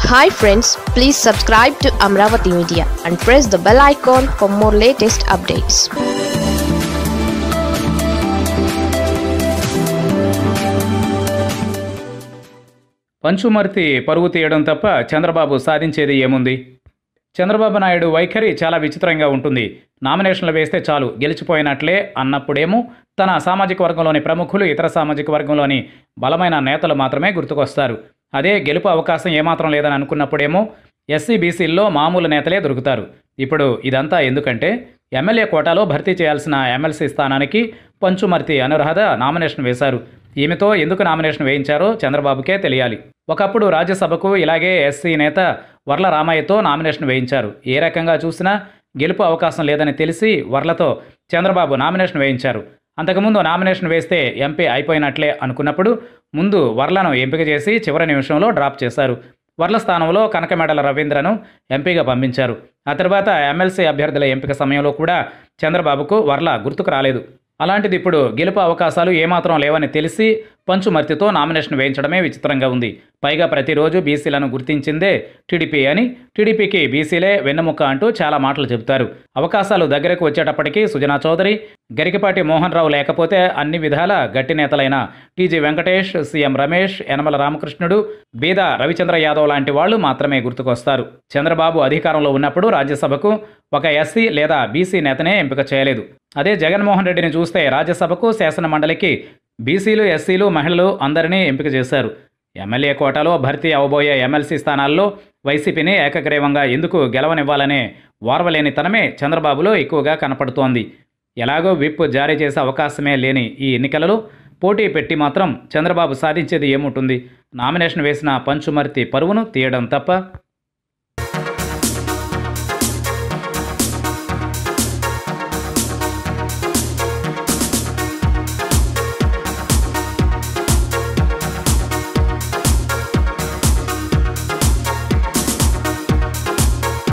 hi friends please subscribe to Amaravati media and press the bell icon for more latest updates Panchumarthi పరుగు తీయడం తప్ప చంద్రబాబు సాధించేది ఏముంది చంద్రబాబు నాయుడు వైఖరి చాలా విచిత్రంగా ఉంటుంది నామినేషన్లు వేస్తే చాలు గెలిచిపోయినట్లే అన్నప్పుడేమో తన సామాజిక వర్గంలోని ప్రముఖులు ఇతర సామాజిక వర్గంలోని బలమైన నేతలు మాత్రమే గుర్తుకొస్తారు అదే గెలుపు అవకాశం ఏమాత్రం లేదని అనుకున్నప్పుడేమో ఎస్సీ బీసీల్లో మామూలు నేతలే దొరుకుతారు ఇప్పుడు ఇదంతా ఎందుకంటే ఎమ్మెల్యే కోటాలో భర్తీ చేయాల్సిన ఎమ్మెల్సీ స్థానానికి పంచుమర్తి అనురాధ నామినేషన్ వేశారు ఈమెతో ఎందుకు నామినేషన్ వేయించారో చంద్రబాబుకే తెలియాలి ఒకప్పుడు రాజ్యసభకు ఇలాగే ఎస్సీ నేత వర్ల రామయ్యతో నామినేషన్ వేయించారు ఏ రకంగా చూసినా గెలుపు అవకాశం లేదని తెలిసి వర్లతో చంద్రబాబు నామినేషన్ వేయించారు అంతకుముందు నామినేషన్ వేస్తే ఎంపీ అయిపోయినట్లే అనుకున్నప్పుడు ముందు వర్లను ఎంపిక చేసి చివరి నిమిషంలో డ్రాప్ చేశారు వర్ల స్థానంలో కనకమెడల రవీంద్రను ఎంపీగా పంపించారు ఆ తర్వాత ఎమ్మెల్సీ అభ్యర్థుల ఎంపిక సమయంలో కూడా చంద్రబాబుకు వర్ల గుర్తుకు రాలేదు అలాంటిది ఇప్పుడు గెలుపు అవకాశాలు ఏమాత్రం లేవని తెలిసి పంచుమర్తితో నామినేషన్ వేయించడమే విచిత్రంగా ఉంది పైగా ప్రతిరోజు బీసీలను గుర్తించిందే టీడీపీ అని టీడీపీకి బీసీలే వెన్నెముక్క అంటూ చాలా మాటలు చెబుతారు అవకాశాలు దగ్గరకు వచ్చేటప్పటికీ సుజనా చౌదరి గరికపాటి మోహన్ రావు లేకపోతే అన్ని విధాల గట్టి నేతలైన టీజీ వెంకటేష్ సీఎం రమేష్ యనమల రామకృష్ణుడు బీద రవిచంద్ర యాదవ్ లాంటి వాళ్ళు మాత్రమే గుర్తుకొస్తారు చంద్రబాబు అధికారంలో ఉన్నప్పుడు రాజ్యసభకు ఒక ఎస్సీ లేదా బీసీ నేతనే ఎంపిక చేయలేదు అదే జగన్మోహన్ రెడ్డిని చూస్తే రాజ్యసభకు శాసన మండలికి బీసీలు ఎస్సీలు మహిళలు అందరినీ ఎంపిక చేశారు ఎమ్మెల్యే కోటాలో భర్తీ అవబోయే ఎమ్మెల్సీ స్థానాల్లో వైసీపీని ఏకగ్రీవంగా ఎందుకు గెలవనివ్వాలనే వార్వలేనితనమే చంద్రబాబులో ఎక్కువగా కనపడుతోంది ఎలాగో విప్ జారీ చేసే అవకాశమే లేని ఈ ఎన్నికలలో పోటీ పెట్టి మాత్రం చంద్రబాబు సాధించేది ఏముంటుంది నామినేషన్ వేసిన పంచుమర్తి పరువును తీయడం తప్ప